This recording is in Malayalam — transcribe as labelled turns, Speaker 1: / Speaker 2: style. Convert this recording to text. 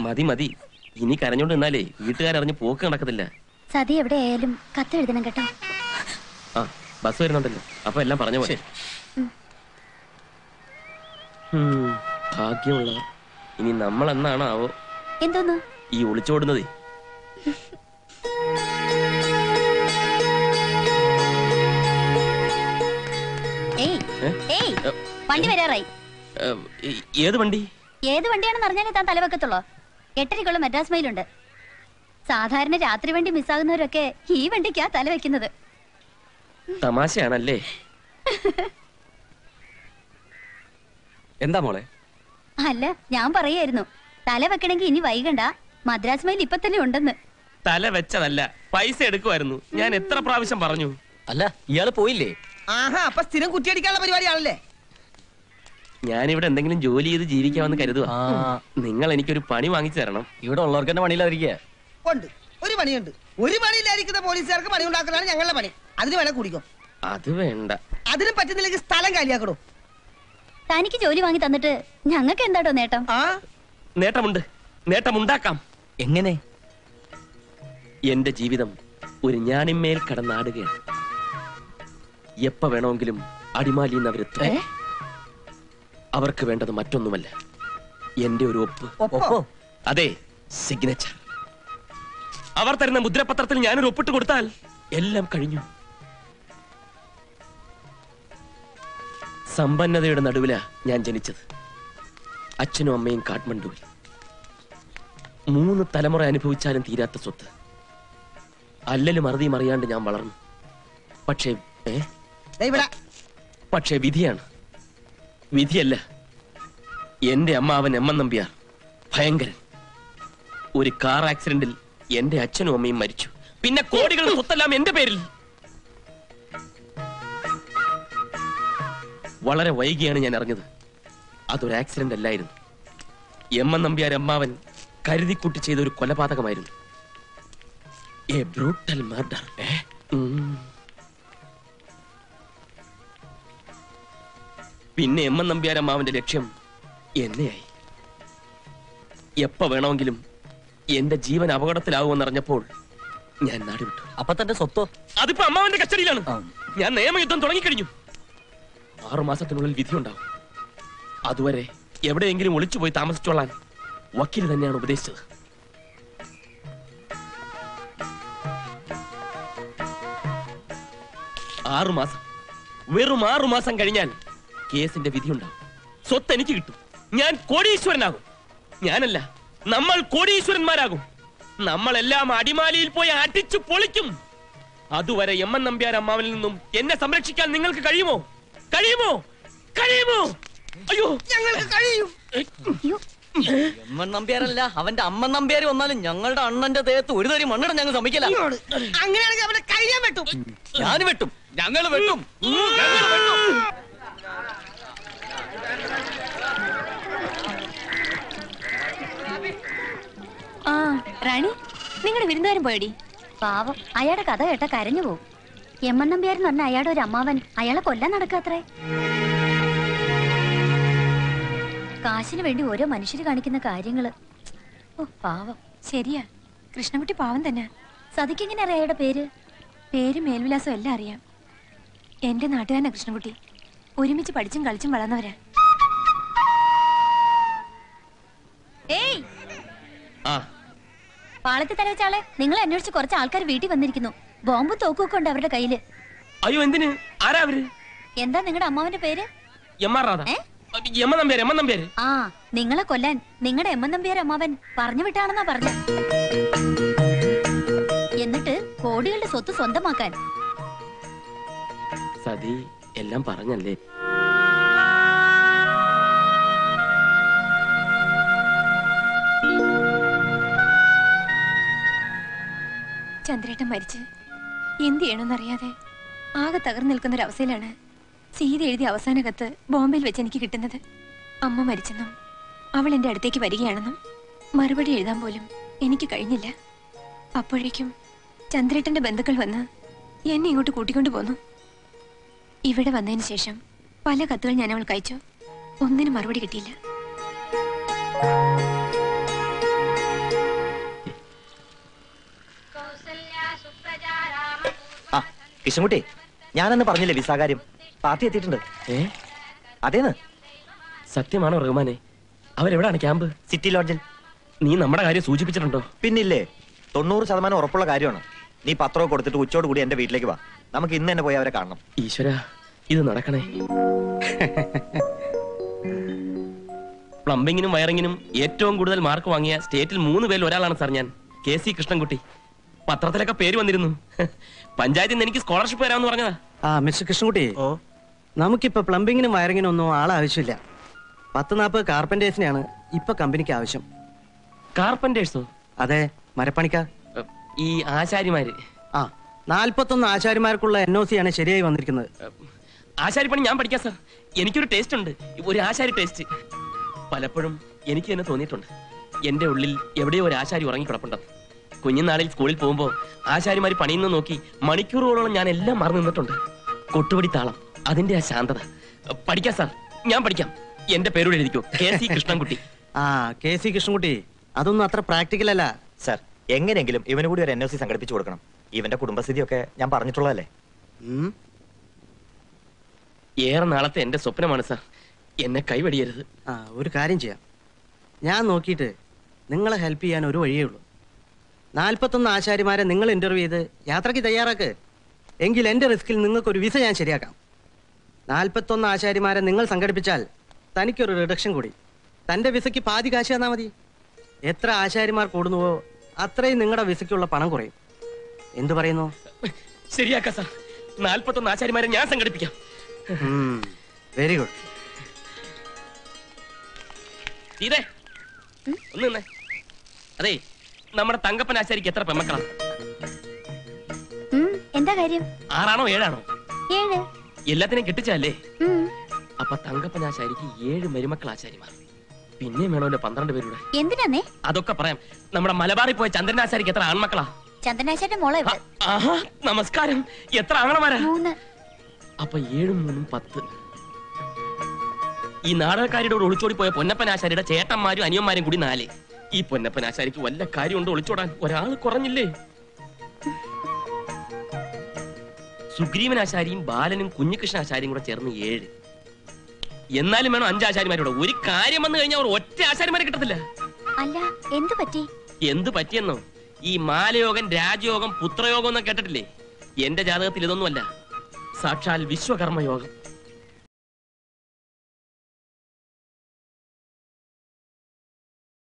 Speaker 1: മതി മതി ഇനി കരഞ്ഞോണ്ട് നിന്നാലേ വീട്ടുകാരറിഞ്ഞ് പോക്ക് നടക്കത്തില്ല
Speaker 2: സതി എവിടെയായാലും കത്ത് എഴുതണം കേട്ടോ
Speaker 1: ആ ബസ് വരുന്നുണ്ടല്ലോ അപ്പൊ എല്ലാം പറഞ്ഞ പോലെ ഉം, ഭാഗ്യമുള്ള ഇനി നമ്മൾ എന്നാണാവോ
Speaker 2: എന്തോന്നു
Speaker 1: ഈ ഒളിച്ചോടുന്നതേ
Speaker 2: ഏയ്
Speaker 1: ഏ?
Speaker 2: ഏയ്
Speaker 1: ഏ,
Speaker 2: വണ്ടി വരാറായി
Speaker 1: ഏ, ഈ- ഏത് വണ്ടി
Speaker 2: ഏത് വണ്ടിയാണെന്ന് അറിഞ്ഞാലേ താൻ തലവെക്കത്തുള്ളോ എട്ടരയ്ക്കുള്ള മെഡ്രാസ് മെയിലുണ്ട് സാധാരണ രാത്രി വണ്ടി മിസ്സാകുന്നവരൊക്കെ ഈ വണ്ടിക്കാ തല വെക്കുന്നത്
Speaker 1: തമാശയാണല്ലേ
Speaker 3: എന്താ മോളെ
Speaker 2: അല്ല ഞാൻ പറയായിരുന്നു തല വെക്കണമെങ്കിൽ ഇനി വൈകണ്ട മദ്രാസ് മെയിൽ ഇപ്പൊ തന്നെ ഉണ്ടെന്ന്
Speaker 1: തല വെച്ചതല്ല പൈസ എടുക്കുമായിരുന്നു ഞാൻ എത്ര പ്രാവശ്യം പറഞ്ഞു
Speaker 3: അല്ല ഇയാള് പോയില്ലേ
Speaker 4: ആഹാ അപ്പൊ സ്ഥിരം കുറ്റിയടിക്കാനുള്ള പരിപാടിയാണല്ലേ
Speaker 1: ഞാനിവിടെ എന്തെങ്കിലും ജോലി ചെയ്ത് ജീവിക്കാമെന്ന് കരുതുക
Speaker 3: ആ
Speaker 1: നിങ്ങൾ എനിക്കൊരു പണി വാങ്ങിച്ചു തരണം
Speaker 3: ഇവിടെ ഉള്ളവർക്ക് തന്നെ പണിയില്ലാതിരിക്കുക
Speaker 4: ഉണ്ട് ഒരു പണിയുണ്ട് ഒരു പണിയില്ലായിരിക്കുന്ന പോലീസുകാർക്ക് പണി ഉണ്ടാക്കലാണ് ഞങ്ങളുടെ പണി അതിന് വേണേ കുടിക്കും
Speaker 1: അത് വേണ്ട
Speaker 4: അതിനും പറ്റുന്നില്ലെങ്കിൽ സ്ഥലം കാലിയാക്കണോ
Speaker 2: തനിക്ക് ജോലി വാങ്ങി തന്നിട്ട് ഞങ്ങൾക്ക് എന്താടോ നേട്ടം
Speaker 4: ആ
Speaker 1: നേട്ടമുണ്ട് നേട്ടമുണ്ടാക്കാം
Speaker 3: എങ്ങനെ
Speaker 1: എന്റെ ജീവിതം ഒരു ഞാനിന്മേൽ കടന്നാടുകയാണ് എപ്പ വേണമെങ്കിലും അടിമാലിന്ന് അവരെത്തും
Speaker 2: ഏ?
Speaker 1: അവർക്ക് വേണ്ടത് മറ്റൊന്നുമല്ല എന്റെ ഒരു ഒപ്പ്
Speaker 4: ഒപ്പോ
Speaker 3: ഒപ്പോ
Speaker 1: അതെ സിഗ്നേച്ചർ അവർ തരുന്ന മുദ്രപത്രത്തിൽ ഞാനൊരു ഒപ്പിട്ട് കൊടുത്താൽ എല്ലാം കഴിഞ്ഞു സമ്പന്നതയുടെ നടുവിലാ ഞാൻ ജനിച്ചത് അച്ഛനും അമ്മയും കാഠ്മണ്ഡുവിൽ മൂന്ന് തലമുറ അനുഭവിച്ചാലും തീരാത്ത സ്വത്ത് അല്ലലും അറുതിയും അറിയാണ്ട് ഞാൻ വളർന്നു പക്ഷേ ഏ
Speaker 4: ദേ ഇവിടെ
Speaker 1: പക്ഷേ വിധിയാണ് വിധിയല്ല എന്റെ അമ്മാവൻ എമ്മൻ നമ്പ്യാർ ഭയങ്കരൻ ഒരു കാർ ആക്സിഡന്റിൽ എന്റെ അച്ഛനും അമ്മയും മരിച്ചു പിന്നെ കോടികളുടെ സ്വത്തെല്ലാം എന്റെ പേരിൽ വളരെ വൈകിയാണ് ഞാൻ അറിഞ്ഞത് അതൊരു ആക്സിഡന്റ് അല്ലായിരുന്നു എമ്മൻ നമ്പ്യാർ അമ്മാവൻ കരുതിക്കുട്ടി ചെയ്ത ഒരു കൊലപാതകമായിരുന്നു എ ബ്രൂട്ടൽ മർഡർ പിന്നെ എം എൻ നമ്പ്യാരമ്മാവന്റെ ലക്ഷ്യം എന്നെയായി എപ്പ വേണമെങ്കിലും എന്റെ ജീവൻ അപകടത്തിലാവുമെന്നറിഞ്ഞപ്പോൾ ഞാൻ നാടുവിട്ടു
Speaker 3: അപ്പൊ തന്റെ സ്വത്തോ
Speaker 1: അതിപ്പോ അമ്മാവന്റെ കസ്റ്റഡിയിലാണ്
Speaker 3: ആ.
Speaker 1: ഞാൻ നിയമയുദ്ധം തുടങ്ങിക്കഴിഞ്ഞു ആറു മാസത്തിനുള്ളിൽ വിധിയുണ്ടാവും അതുവരെ എവിടെയെങ്കിലും ഒളിച്ചുപോയി താമസിച്ചോളാൻ വക്കീൽ തന്നെയാണ് ഉപദേശിച്ചത് ആറു മാസം വെറും ആറു മാസം കഴിഞ്ഞാൽ കേസിന്റെ വിധിയുണ്ടാവും സ്വത്ത് എനിക്ക് കിട്ടും ഞാൻ കോടീശ്വരനാകും ഞാനല്ല നമ്മൾ കോടീശ്വരന്മാരാകും നമ്മളെല്ലാം അടിമാലിയിൽ പോയി അടിച്ചു പൊളിക്കും അതുവരെ എം എൻ നമ്പ്യാർ അമ്മാവനിൽ നിന്നും എന്നെ സംരക്ഷിക്കാൻ നിങ്ങൾക്ക് കഴിയുമോ കഴിയുമോ കഴിയുമോ അയ്യോ
Speaker 4: ഞങ്ങൾക്ക് കഴിയും
Speaker 2: അയ്യോ
Speaker 3: എമ്മൻ നമ്പ്യാരല്ല അവന്റെ അമ്മൻ നമ്പ്യാര് വന്നാലും ഞങ്ങളുടെ അണ്ണന്റെ ദേഹത്ത് ഒരു തരി മണ്ണിട ഞങ്ങൾ സമ്മതിക്കില്ല
Speaker 4: ഇങ്ങോട്ട്. അങ്ങനെയാണെങ്കിൽ അവനെ കഴിയാൻ പറ്റും
Speaker 3: ഞാൻ വെട്ടും ഞങ്ങൾ വെട്ടും ഞങ്ങൾ വെട്ടും
Speaker 2: ആ റാണി നിങ്ങളുടെ വിരുന്നുകാരൻ പോയടി പാവം അയാളുടെ കഥ കേട്ട കരഞ്ഞു പോകും എമ്മൻ നമ്പ്യാരെന്ന് പറഞ്ഞ അയാളുടെ ഒരു അമ്മാവൻ അയാളെ കൊല്ലാൻ നടക്കാത്രേ കാശിന് വേണ്ടി ഓരോ മനുഷ്യര് കാണിക്കുന്ന കാര്യങ്ങള് ഓ പാവം
Speaker 5: ശരിയാ കൃഷ്ണൻകുട്ടി പാവം തന്നെ
Speaker 2: സതിക്ക് എങ്ങനെ അറിയാം അയാളുടെ പേര്
Speaker 5: പേരും മേൽവിലാസവും എല്ലാം അറിയാം എന്റെ നാട്ടുകാരനാ കൃഷ്ണൻകുട്ടി ഒരുമിച്ച് പഠിച്ചും കളിച്ചും വളർന്നവരാ
Speaker 2: ഏയ്
Speaker 1: ആ
Speaker 2: പാളത്തിൽ തലവെച്ചാളെ നിങ്ങൾ അന്വേഷിച്ച് കുറച്ച് ആൾക്കാർ വീട്ടിൽ വന്നിരിക്കുന്നു ബോംബും തോക്കും ഒക്കെ ഉണ്ട് അവരുടെ കയ്യില്
Speaker 1: അയ്യോ എന്തിന് ആരാ അവര്
Speaker 2: എന്താ നിങ്ങളുടെ അമ്മാവന്റെ പേര്
Speaker 1: എം ആർ രാധ
Speaker 2: ഏ?
Speaker 1: എമ്മ നമ്പ്യാര് എമ്മ നമ്പ്യാര്
Speaker 2: ആ നിങ്ങളെ കൊല്ലാൻ നിങ്ങളുടെ എമ്മൻ നമ്പ്യാർ അമ്മാവൻ പറഞ്ഞു വിട്ടാണെന്നാ പറഞ്ഞ എന്നിട്ട് കോടികളുടെ സ്വത്ത് സ്വന്തമാക്കാൻ
Speaker 1: സതി എല്ലാം പറഞ്ഞല്ലേ
Speaker 5: ചന്ദ്രേട്ടൻ മരിച്ച് എന്ത് ചെയ്യണമെന്നറിയാതെ ആകെ തകർന്നു നിൽക്കുന്ന ഒരു അവസ്ഥയിലാണ് സീത എഴുതിയ അവസാന കത്ത് ബോംബെയിൽ വെച്ച് എനിക്ക് കിട്ടുന്നത് അമ്മ മരിച്ചെന്നും അവൾ എൻ്റെ അടുത്തേക്ക് വരികയാണെന്നും മറുപടി എഴുതാൻ പോലും എനിക്ക് കഴിഞ്ഞില്ല അപ്പോഴേക്കും ചന്ദ്രേട്ടന്റെ ബന്ധുക്കൾ വന്ന് എന്നെ ഇങ്ങോട്ട് കൂട്ടിക്കൊണ്ടു പോന്നു ഇവിടെ വന്നതിന് ശേഷം പല കത്തുകൾ ഞാൻ അവൾക്ക് അയച്ചു ഒന്നിനും മറുപടി കിട്ടിയില്ല
Speaker 6: കിഷൻകുട്ടി ഞാനെന്ന് പറഞ്ഞില്ലേ വിസ കാര്യം പാർട്ടി എത്തിയിട്ടുണ്ട്
Speaker 1: ഏ
Speaker 6: അതേന്ന്
Speaker 1: സത്യമാണോ റഹ്മാനെ അവരെവിടാണ് ക്യാമ്പ്
Speaker 6: സിറ്റി ലോഡ്ജിൽ
Speaker 1: നീ നമ്മുടെ കാര്യം സൂചിപ്പിച്ചിട്ടുണ്ടോ
Speaker 6: പിന്നില്ലേ തൊണ്ണൂറ് ശതമാനം ഉറപ്പുള്ള കാര്യമാണ് നീ പത്രമൊക്കെ കൊടുത്തിട്ട് ഉച്ചയോട് കൂടി എന്റെ വീട്ടിലേക്ക് വാ നമുക്ക് ഇന്ന് തന്നെ പോയി അവരെ കാണണം
Speaker 1: ഈശ്വര ഇത് നടക്കണേ പ്ലംബിങ്ങിനും വയറിങ്ങിനും ഏറ്റവും കൂടുതൽ മാർക്ക് വാങ്ങിയ സ്റ്റേറ്റിൽ മൂന്ന് പേരിൽ ഒരാളാണ് സാർ ഞാൻ കെ സി കൃഷ്ണൻകുട്ടി പത്രത്തിലൊക്കെ പേര് വന്നിരുന്നു പഞ്ചായത്തിൽ നിന്ന് എനിക്ക് സ്കോളർഷിപ്പ് തരാമെന്ന് പറഞ്ഞതാ
Speaker 7: ആ മിസ്റ്റർ കൃഷ്ണൻകുട്ടി നമുക്കിപ്പോ പ്ലംബിങ്ങിനും വയറിങ്ങിനും ഒന്നും ആളെ ആവശ്യമില്ല പത്ത് നാൽപ്പത് കാർപ്പൻറ്റേഴ്സിനെയാണ് ഇപ്പൊ കമ്പനിക്ക് ആവശ്യം
Speaker 1: കാർപ്പന്റേഴ്സോ
Speaker 7: അതെ മരപ്പണിക്കാർ
Speaker 1: ഈ ആശാരിമാര്
Speaker 7: ആ നാൽപ്പത്തൊന്ന് ആശാരിമാർക്കുള്ള എൻ ഒ സി ആണ് ശരിയായി വന്നിരിക്കുന്നത്
Speaker 1: ആശാരിപ്പണി ഞാൻ പഠിക്കാം സാർ എനിക്കൊരു ടേസ്റ്റ് ഉണ്ട് ഒരു ആശാരി ടേസ്റ്റ് പലപ്പോഴും എനിക്ക് തന്നെ തോന്നിയിട്ടുണ്ട് എന്റെ ഉള്ളിൽ എവിടെയോ ഒരു ആശാരി ഉറങ്ങിക്കിടപ്പുണ്ടെന്ന് കുഞ്ഞുനാളിൽ സ്കൂളിൽ പോകുമ്പോൾ ആശാരിമാര് പണിയുന്ന നോക്കി മണിക്കൂറുകളോളം ഞാൻ എല്ലാം മറന്നു നിന്നിട്ടുണ്ട് കൊട്ടുപടി താളം അതിന്റെ ആ ശാന്തത പഠിക്കാം സാർ ഞാൻ പഠിക്കാം എന്റെ പേരോട് എഴുതിക്കോ കെ സി കൃഷ്ണൻകുട്ടി
Speaker 7: ആ കെ സി കൃഷ്ണൻകുട്ടി അതൊന്നും അത്ര പ്രാക്ടിക്കൽ അല്ല
Speaker 6: സർ എങ്ങനെയെങ്കിലും ഇവന് കൂടി ഒരു എൻ ഒ സി സംഘടിപ്പിച്ചു കൊടുക്കണം ഇവന്റെ കുടുംബസ്ഥിതിയൊക്കെ ഞാൻ പറഞ്ഞിട്ടുള്ളതല്ലേ
Speaker 7: ഉം.
Speaker 1: ഏറെ നാളത്തെ എന്റെ സ്വപ്നമാണ് സാർ എന്നെ കൈവടിയരുത്
Speaker 7: ആ ഒരു കാര്യം ചെയ്യാം ഞാൻ നോക്കിയിട്ട് നിങ്ങളെ ഹെൽപ്പ് ചെയ്യാൻ ഒരു വഴിയേ ഉള്ളൂ നാൽപ്പത്തൊന്ന് ആശാരിമാരെ നിങ്ങൾ ഇന്റർവ്യൂ ചെയ്ത് യാത്രയ്ക്ക് തയ്യാറാക്ക് എങ്കിൽ എൻ്റെ റിസ്കിൽ നിങ്ങൾക്കൊരു വിസ ഞാൻ ശരിയാക്കാം നാൽപ്പത്തൊന്ന് ആശാരിമാരെ നിങ്ങൾ സംഘടിപ്പിച്ചാൽ തനിക്കൊരു റിഡക്ഷൻ കൂടി തൻ്റെ വിസയ്ക്ക് പാതി കാശ് തന്നാൽ മതി എത്ര ആശാരിമാർ കൂടുന്നുവോ അത്രയും നിങ്ങളുടെ വിസയ്ക്കുള്ള പണം കുറയും എന്തു പറയുന്നു
Speaker 1: ശരിയാക്കാം സാർ നാൽപ്പത്തൊന്ന് ആശാരിമാരെ ഞാൻ സംഘടിപ്പിക്കാം
Speaker 7: വെരി ഗുഡ്
Speaker 1: ഇതേ ഒന്ന് നിന്നേ അതെ നമ്മുടെ തങ്കപ്പൻ ആശാരിക്ക് എത്ര പെമ്മക്കളാ
Speaker 2: ഉം, എന്താ കാര്യം
Speaker 1: ആറാണോ ഏഴാണോ
Speaker 2: ഏഴ്
Speaker 1: എല്ലാത്തിനെയും കിട്ടിച്ചല്ലേ
Speaker 2: ഉം,
Speaker 1: അപ്പൊ തങ്കപ്പൻ ആശാരിക്ക് ഏഴ് മരുമക്കൾ ആശാരിമാർ പിന്നെ വേണമല്ലോ പന്ത്രണ്ട് പേരുടെ
Speaker 2: എന്തിനാന്നേ
Speaker 1: അതൊക്കെ പറയാം നമ്മുടെ മലബാറിൽ പോയ ചന്ദ്രൻ ആശാരിക്ക് എത്ര ആൺമക്കളാ
Speaker 2: ചന്ദനാശന്റെ മോളെ
Speaker 1: ആ,
Speaker 2: ഇവിടെ
Speaker 1: ആഹാ നമസ്കാരം എത്ര ആങ്ങളമാരാ
Speaker 2: മൂന്ന്
Speaker 1: അപ്പൊ ഏഴും മൂന്നും പത്ത് ഈ നാടകക്കാരിയുടെ കൂടെ ഒളിച്ചോടി പോയ പൊന്നപ്പൻ ആശാരിയുടെ ചേട്ടന്മാരും അനിയന്മാരും കൂടി നാല് ഈ പൊന്നപ്പൻ ആശാരിക്ക് വല്ല കാര്യമുണ്ട് ഒളിച്ചോടാൻ ഒരാൾ കുറഞ്ഞില്ലേ സുഗ്രീവൻ ആശാരിയും ബാലനും കുഞ്ഞികൃഷ്ണ ആശാരിയും കൂടെ ചേർന്ന് ഏഴ് എന്നാലും വേണം അഞ്ച് ആശാരിമാരുടെ ഒരു കാര്യം വന്നു കഴിഞ്ഞാൽ അവർ ഒറ്റ ആശാരിമാരെ കിട്ടത്തില്ല
Speaker 2: അല്ല എന്തു പറ്റി
Speaker 1: എന്ത് പറ്റിയെന്നോ ഈ മാലയോഗം രാജയോഗം പുത്രയോഗം എന്നൊക്കെ കേട്ടിട്ടില്ലേ എന്റെ ജാതകത്തിൽ ഇതൊന്നുമല്ല സാക്ഷാൽ വിശ്വകർമ്മ യോഗം